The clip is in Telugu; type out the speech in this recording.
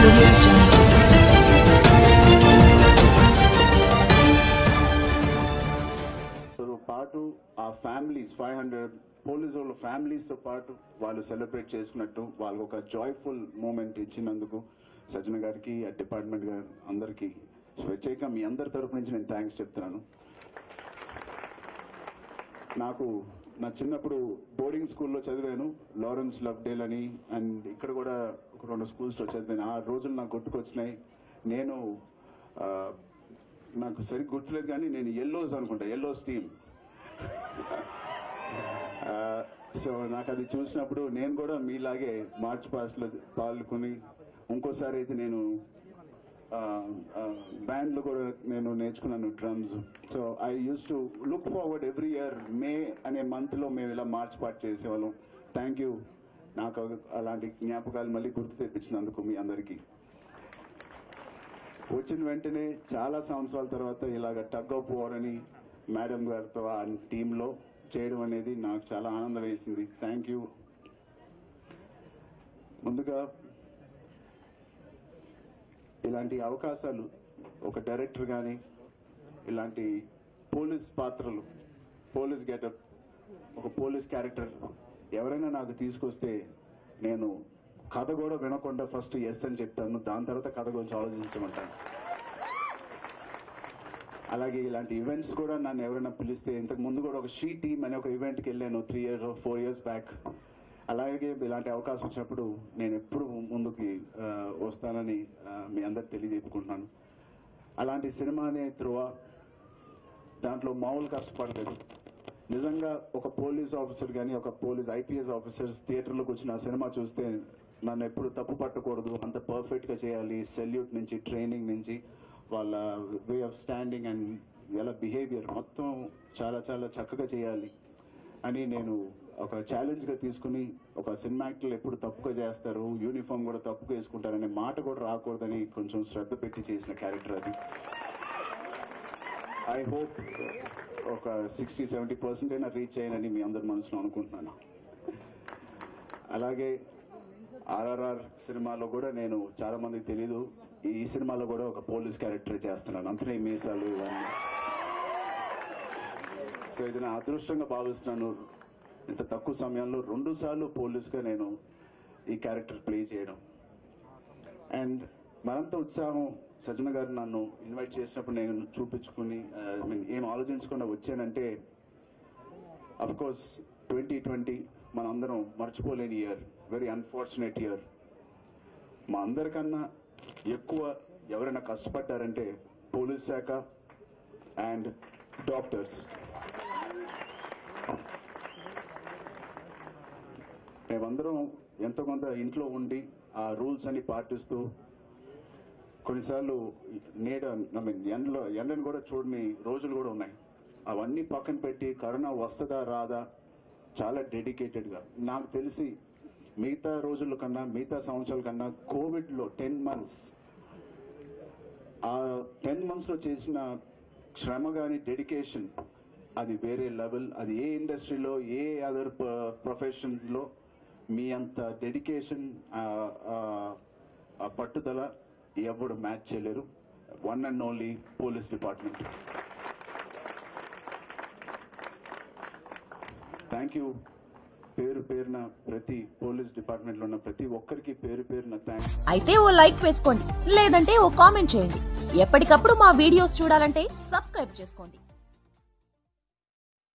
audio jungle. తో పాటు ఆ ఫ్యామిలీస్ ఫైవ్ హండ్రెడ్ పోలీస్ వాళ్ళ ఫ్యామిలీస్ తో పాటు వాళ్ళు సెలబ్రేట్ చేసుకున్నట్టు వాళ్ళకి ఒక జాయ్ఫుల్ మూమెంట్ ఇచ్చినందుకు సజ్జన గారికి ఆ డిపార్ట్మెంట్ గారు అందరికీ స్వేచ్ఛగా మీ అందరి తరపు నుంచి నేను థ్యాంక్స్ చెప్తున్నాను నాకు నా చిన్నప్పుడు బోర్డింగ్ స్కూల్లో చదివాను లారెన్స్ లవ్డేల్ అని అండ్ ఇక్కడ కూడా ఒక రెండు స్కూల్స్లో చదివాను ఆ రోజులు నాకు గుర్తుకొచ్చినాయి నేను ఆ, నాకు సరిగ్గా గుర్తులేదు కానీ నేను ఎల్లోస్ అనుకుంటా ఎల్లోస్ టీమ్ సో నాకు అది చూసినప్పుడు నేను కూడా మీలాగే మార్చ్ పాస్ట్లో పాల్గొని ఇంకోసారి అయితే నేను బ్యాండ్లో కూడా నేను నేర్చుకున్నాను drums so I used to look forward every year May అనే మంత్లో మేము ఇలా మార్చ్ పార్ట్ చేసేవాళ్ళం థ్యాంక్ యూ నాకు అలాంటి జ్ఞాపకాలు మళ్ళీ గుర్తు తెప్పించినందుకు మీ అందరికీ వచ్చిన వెంటనే చాలా సంవత్సరాల తర్వాత ఇలాగ టగ్ ఆఫ్ వార్ అని మేడం గారితో ఆ టీంలో చేయడం అనేది నాకు చాలా ఆనందం వేసింది థ్యాంక్ యూ ముందుగా ఇలాంటి అవకాశాలు ఒక డైరెక్టర్ కానీ ఇలాంటి పోలీస్ పాత్రలు పోలీస్ గెటప్ ఒక పోలీస్ క్యారెక్టర్ ఎవరైనా నాకు తీసుకొస్తే నేను కథ కూడా వినకుండా ఫస్ట్ ఎస్ అని చెప్తాను దాని తర్వాత కథ గురించి ఆలోచించమంటాను అలాగే ఇలాంటి ఈవెంట్స్ కూడా నన్ను ఎవరైనా పిలిస్తే ఇంతకు ముందు కూడా ఒక షీ టీమ్ అనే ఒక ఈవెంట్కి వెళ్ళాను three years four years back అలాగే ఇలాంటి అవకాశం వచ్చినప్పుడు నేను ఎప్పుడు ముందుకి ఆ, వస్తానని ఆ, మీ అందరికి తెలియజెప్పుకుంటున్నాను అలాంటి సినిమానే ధ్రువ దాంట్లో మామూలు కష్టపడలేదు నిజంగా ఒక పోలీస్ ఆఫీసర్ కానీ ఒక పోలీస్ ఐపీఎస్ ఆఫీసర్స్ థియేటర్లోకి వచ్చిన ఆ సినిమా చూస్తే నన్ను ఎప్పుడు తప్పు పట్టకూడదు అంత పర్ఫెక్ట్ గా చేయాలి సెల్యూట్ నుంచి ట్రైనింగ్ నుంచి వాళ్ళ వే ఆఫ్ స్టాండింగ్ అండ్ ఎలా బిహేవియర్ మొత్తం చాలా చాలా చక్కగా చేయాలి అని నేను ఒక ఛాలెంజ్ గా తీసుకుని ఒక సినిమా యాక్టర్లు ఎప్పుడు తప్పుగా చేస్తారు యూనిఫామ్ కూడా తప్పుగా వేసుకుంటారనే మాట కూడా రాకూడదని కొంచెం శ్రద్ధ పెట్టి చేసిన క్యారెక్టర్ అది ఐ హోప్ ఒక సిక్స్టీ సెవెంటీ పర్సెంట్ అయినా రీచ్ అయ్యానని మీ అందరి మనసులో అనుకుంటున్నాను అలాగే ఆర్ఆర్ఆర్ సినిమాలో కూడా నేను చాలా మందికి తెలీదు ఈ సినిమాలో కూడా ఒక పోలీస్ క్యారెక్టర్ చేస్తున్నాను అంతనే ఈ మీసాలు ఇవన్నీ సో ఇది నా అదృష్టంగా భావిస్తున్నాను ఇంత తక్కువ సమయంలో రెండు సార్లు పోలీస్గా నేను ఈ క్యారెక్టర్ ప్లే చేయడం అండ్ మరంత ఉత్సాహం సజ్జన గారు నన్ను ఇన్వైట్ చేసినప్పుడు నేను చూపించుకుని ఐ మీన్ ఏం ఆలోచించకుండా వచ్చానంటే అఫ్ కోర్స్ ట్వంటీ ట్వంటీ మనందరం మర్చిపోలేని ఇయర్ వెరీ అన్ఫార్చునేట్ ఇయర్ మా అందరికన్నా ఎక్కువ ఎవరైనా కష్టపడ్డారంటే పోలీస్ శాఖ అండ్ డాక్టర్స్ మేమందరం ఎంతో కొంత ఇంట్లో ఉండి ఆ రూల్స్ అన్ని పాటిస్తూ కొన్నిసార్లు నీడ ఐ మీన్ ఎండలో ఎండను కూడా చూడని రోజులు కూడా ఉన్నాయి అవన్నీ పక్కన పెట్టి కరోనా వస్తుందా రాదా చాలా డెడికేటెడ్గా నాకు తెలిసి మిగతా రోజుల కన్నా మిగతా సంవత్సరాల కన్నా కోవిడ్లో టెన్ మంత్స్ ఆ టెన్ మంత్స్లో చేసిన శ్రమ కానీ డెడికేషన్ అది వేరే లెవెల్ అది ఏ ఇండస్ట్రీలో ఏ అదర్ ప్రొఫెషన్లో మీ అంత డెడికేషన్ ఆ పట్టుదల ఎవడు మ్యాచ్ చేయలేరు one and only police department thank you పేరు పేరున ప్రతి పోలీస్ డిపార్ట్మెంట్లో ఉన్న ప్రతి ఒక్కరికి పేరు పేరున థ్యాంక్స్ అయితే ఓ లైక్ వేసుకోండి లేదంటే ఓ కామెంట్ చేయండి ఎప్పటికప్పుడు మా వీడియోస్ చూడాలంటే సబ్స్క్రైబ్ చేసుకోండి